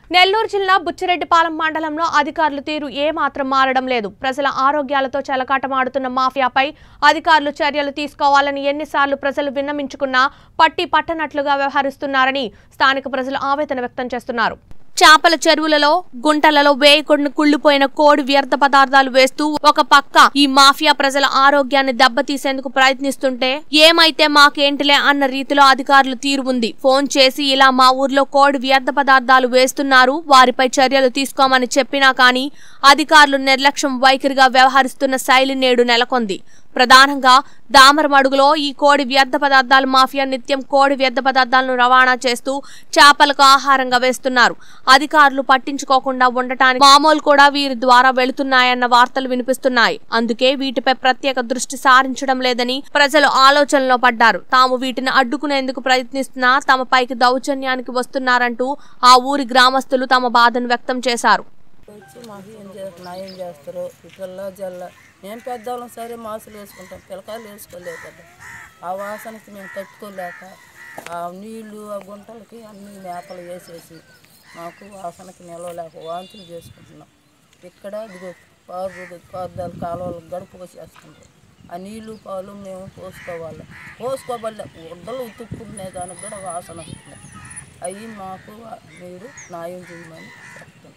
నెల్లూరు జిల్లా బుచ్చిరెడ్డిపాలెం మండలంలో అధికారుల తీరు ఏమాత్రం మారడం లేదు ప్రజల ఆరోగ్యాలతో చెలకాటమాడుతున్న మాఫియాపై అధికారులు చర్యలు తీసుకోవాలని ఎన్నిసార్లు ప్రజలు విన్నమించుకున్నా పట్టి పట్టనట్లుగా వ్యవహరిస్తున్నారని స్థానిక ప్రజలు ఆవేదన వ్యక్తం చేస్తున్నారు చేపల చెరువులలో గుంటలలో వేయకుండా కుళ్ళిపోయిన కోడి వ్యర్థ పదార్థాలు వేస్తూ ఒక పక్క ఈ మాఫియా ప్రజల ఆరోగ్యాన్ని దెబ్బతీసేందుకు ప్రయత్నిస్తుంటే ఏమైతే మాకేంటిలే అన్న రీతిలో అధికారులు తీరు ఉంది ఫోన్ చేసి ఇలా మా ఊర్లో కోడి వ్యర్థ పదార్థాలు వేస్తున్నారు వారిపై చర్యలు తీసుకోమని చెప్పినా కానీ అధికారులు నిర్లక్ష్యం వైఖరిగా వ్యవహరిస్తున్న శైలి నేడు నెలకొంది ప్రధానంగా దామరమడుగులో ఈ కోడి వ్యర్థ పదార్థాల మాఫియా నిత్యం కోడి వ్యర్థ పదార్థాలను రవాణా చేస్తూ చేపలకు ఆహారంగా వేస్తున్నారు అధికారులు పట్టించుకోకుండా ఉండటానికి మామూలు కూడా వీరి ద్వారా వెళుతున్నాయన్న వార్తలు వినిపిస్తున్నాయి అందుకే వీటిపై ప్రత్యేక దృష్టి సారించడం లేదని ప్రజలు ఆలోచనలో పడ్డారు తాము వీటిని అడ్డుకునేందుకు ప్రయత్నిస్తున్నా తమ పైకి దౌర్జన్యానికి వస్తున్నారంటూ ఆ ఊరి గ్రామస్తులు తమ బాధను వ్యక్తం చేశారు వచ్చి మాకు ఏం చేస్తారు న్యాయం చేస్తారు ఈ పిల్ల జల్ల మేము పెద్దవాళ్ళం సరే మాసులు వేసుకుంటాం పిల్లకాయలు వేసుకోలేక కదా ఆ వాసనకి మేము తట్టుకోలేక ఆ నీళ్లు ఆ గుంటలకి అన్ని మేపలు వేసేసి మాకు వాసనకి నిలవలేక వాంతులు చేసుకుంటున్నాం ఇక్కడ ఇదిగో పారు పారుదాలు కాలువలు గడుపు పోసేస్తుంటాం ఆ నీళ్లు పాలు మేము పోసుకోవాలి పోసుకోబడలే గుడ్డలు ఉతుక్కునే దానికి కూడా వాసన వస్తుంది అవి మాకు మీరు న్యాయం చేయమని చెప్తున్నాం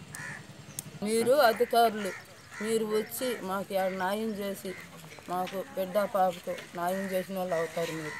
మీరు అధికారులు మీరు వచ్చి మాకు ఈడ న్యాయం చేసి మాకు బిడ్డ పాపతో న్యాయం చేసిన వాళ్ళు అవుతారు మీరు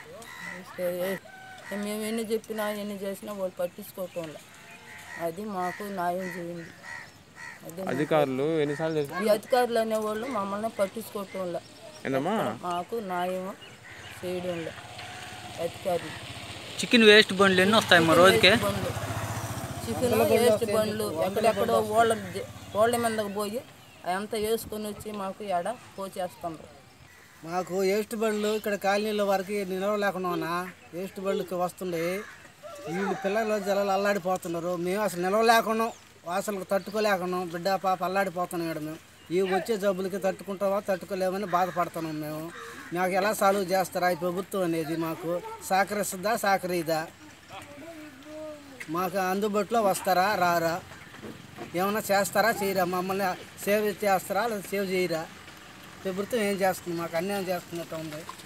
ఏ- మేము ఎన్ని చెప్పినా ఎన్ని చేసినా వాళ్ళు పట్టించుకోవటంలే అది మాకు న్యాయం చేయండి అది మా- అధికారులు ఎన్నిసార్లు చేసి ఈ అధికారులు అనేవాళ్ళు మమ్మల్ని పట్టించుకోవటంలే ఏందమ్మా మాకు న్యాయం చేయడంలే అధికారులు చికెన్ వేస్ట్ బండ్లు ఎన్ని వస్తాయి మా రోజుకి బండ్లు చికెన్ వేస్ట్ బండ్లు ఎక్కడెక్కడో ఓళ్ళ ఓళ్ళ మీదకి పోయి అదంతా వేసుకొని వచ్చి మాకు ఎడ పోచేస్తుండ్రు మాకు వేస్ట్ బండ్లు ఇక్కడ కాలనీల వరకు నిలవ లేకుండా ఉన్నా వేస్ట్ బండ్లకి వస్తుండే వీళ్ళు పిల్లలు జలాలు అల్లాడిపోతున్నారు మేము అసలు నిలవ లేకుండా వాసనకు తట్టుకోలేకున్నాం బిడ్డ పాప అల్లాడిపోతున్నాం ఇక్కడ మేము ఈ వచ్చే జబ్బులకి తట్టుకుంటావా తట్టుకోలేమని బాధపడుతున్నాం మేము మాకు ఎలా సాల్వ్ చేస్తారా ఈ ప్రభుత్వం అనేది మాకు సహకరిస్తుందా సహకరిదా మాకు అందుబాటులో వస్తారా రారా ఏమైనా చేస్తారా చేయరా మమ్మల్ని సేవ్ చేస్తారా లేదా సేవ్ చేయరా ప్రభుత్వం ఏం చేస్తుంది మాకు అన్యాయం చేస్తున్నట్టు ఉంది